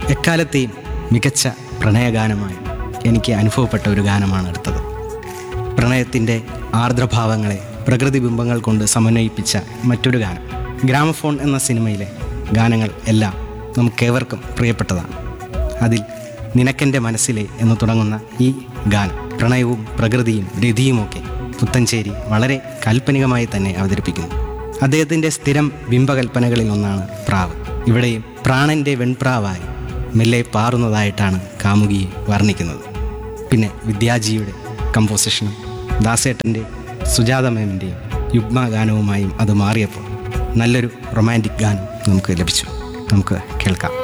എക്കാലത്തെയും മികച്ച പ്രണയഗാനമായി എനിക്ക് അനുഭവപ്പെട്ട ഒരു ഗാനമാണ് അടുത്തത് പ്രണയത്തിൻ്റെ ആർദ്രഭാവങ്ങളെ പ്രകൃതി ബിംബങ്ങൾ കൊണ്ട് സമന്വയിപ്പിച്ച മറ്റൊരു ഗാനം ഗ്രാമഫോൺ എന്ന സിനിമയിലെ ഗാനങ്ങൾ എല്ലാം നമുക്കേവർക്കും പ്രിയപ്പെട്ടതാണ് അതിൽ നിനക്കെൻ്റെ മനസ്സിലെ എന്ന് തുടങ്ങുന്ന ഈ ഗാനം പ്രണയവും പ്രകൃതിയും രതിയുമൊക്കെ പുത്തഞ്ചേരി വളരെ കാൽപ്പനികമായി തന്നെ അവതരിപ്പിക്കുന്നു അദ്ദേഹത്തിൻ്റെ സ്ഥിരം ബിംബകൽപ്പനകളിൽ ഒന്നാണ് പ്രാവ് ഇവിടെയും പ്രാണൻ്റെ വെൺപ്രാവായി മെല്ലെ പാറുന്നതായിട്ടാണ് കാമുകിയെ വർണ്ണിക്കുന്നത് പിന്നെ വിദ്യാജിയുടെ കമ്പോസിഷനും ദാസേട്ടൻ്റെ സുജാത മേമിൻ്റെയും യുഗ്മ ഗാനവുമായും അത് മാറിയപ്പോൾ നല്ലൊരു റൊമാൻറ്റിക് ഗാനം നമുക്ക് ലഭിച്ചു നമുക്ക് കേൾക്കാം